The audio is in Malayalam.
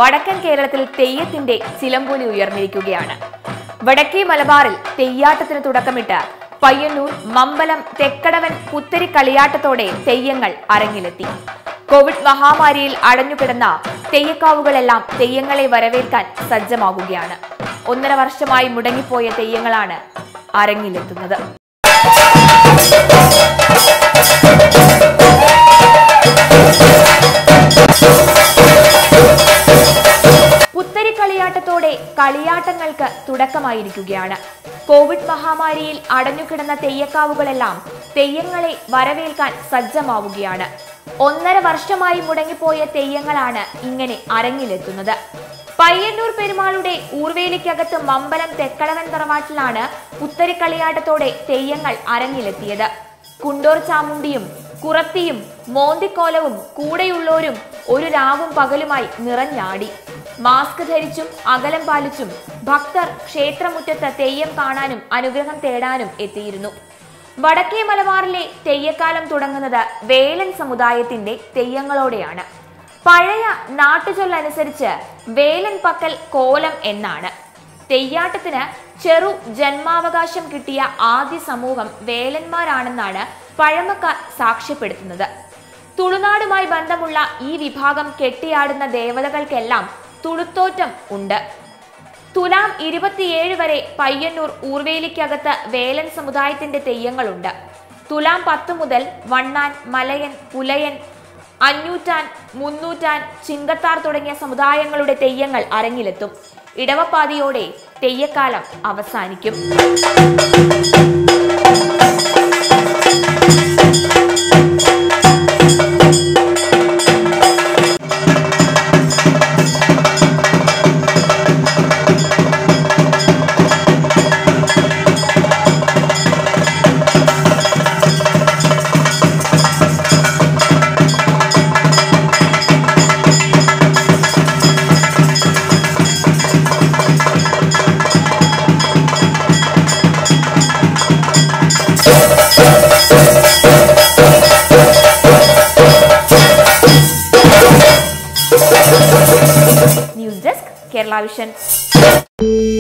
വടക്കൻ കേരളത്തിൽ തെയ്യത്തിന്റെ ചിലമ്പൊലി ഉയർന്നിരിക്കുകയാണ് വടക്കേ മലബാറിൽ തെയ്യാട്ടത്തിന് തുടക്കമിട്ട് പയ്യന്നൂർ മമ്പലം തെക്കടവൻ പുത്തരി കളിയാട്ടത്തോടെ തെയ്യങ്ങൾ അരങ്ങിലെത്തി കോവിഡ് മഹാമാരിയിൽ അടഞ്ഞുകിടന്ന തെയ്യക്കാവുകളെല്ലാം തെയ്യങ്ങളെ വരവേൽക്കാൻ സജ്ജമാകുകയാണ് ഒന്നര വർഷമായി മുടങ്ങിപ്പോയ തെയ്യങ്ങളാണ് അരങ്ങിലെത്തുന്നത് പുത്തരി കളിയാട്ടത്തോടെ കളിയാട്ടങ്ങൾക്ക് തുടക്കമായിരിക്കുകയാണ് കോവിഡ് മഹാമാരിയിൽ അടഞ്ഞുകിടന്ന തെയ്യക്കാവുകളെല്ലാം തെയ്യങ്ങളെ വരവേൽക്കാൻ സജ്ജമാവുകയാണ് ഒന്നര വർഷമായി മുടങ്ങിപ്പോയ തെയ്യങ്ങളാണ് ഇങ്ങനെ അരങ്ങിലെത്തുന്നത് പയ്യന്നൂർ പെരുമാളുടെ ഊർവേലിക്കകത്ത് മമ്പലം തെക്കളവൻ തറവാട്ടിലാണ് പുത്തരി കളിയാട്ടത്തോടെ തെയ്യങ്ങൾ അരങ്ങിലെത്തിയത് കുണ്ടോർ ചാമുണ്ടിയും കുറത്തിയും മോന്തിക്കോലവും കൂടെയുള്ളോരും ഒരു രാവും പകലുമായി നിറഞ്ഞാടി മാസ്ക് ധരിച്ചും അകലം പാലിച്ചും ഭക്തർ ക്ഷേത്രമുറ്റത്ത് തെയ്യം കാണാനും അനുഗ്രഹം തേടാനും എത്തിയിരുന്നു വടക്കേ മലബാറിലെ തെയ്യക്കാലം തുടങ്ങുന്നത് വേലൻ സമുദായത്തിന്റെ തെയ്യങ്ങളോടെയാണ് പഴയ നാട്ടുചൊല്ലനുസരിച്ച് വേലൻ പക്കൽ കോലം എന്നാണ് തെയ്യാട്ടത്തിന് ചെറു ജന്മാവകാശം കിട്ടിയ ആദ്യ സമൂഹം വേലന്മാരാണെന്നാണ് പഴമക്കാർ സാക്ഷ്യപ്പെടുത്തുന്നത് തുളുനാടുമായി ബന്ധമുള്ള ഈ വിഭാഗം കെട്ടിയാടുന്ന ദേവതകൾക്കെല്ലാം തുളുത്തോറ്റം ഉണ്ട് തുലാം ഇരുപത്തിയേഴ് വരെ പയ്യന്നൂർ ഊർവേലിക്കകത്ത് വേലൻ സമുദായത്തിന്റെ തെയ്യങ്ങളുണ്ട് തുലാം പത്ത് മുതൽ വണ്ണാൻ മലയൻ പുലയൻ അഞ്ഞൂറ്റാൻ മുന്നൂറ്റാൻ ചിങ്കത്താർ തുടങ്ങിയ സമുദായങ്ങളുടെ തെയ്യങ്ങൾ അരങ്ങിലെത്തും ഇടവപ്പാതിയോടെ തെയ്യക്കാലം അവസാനിക്കും ന്യൂസ് ഡെസ്ക് കേരള വിഷൻ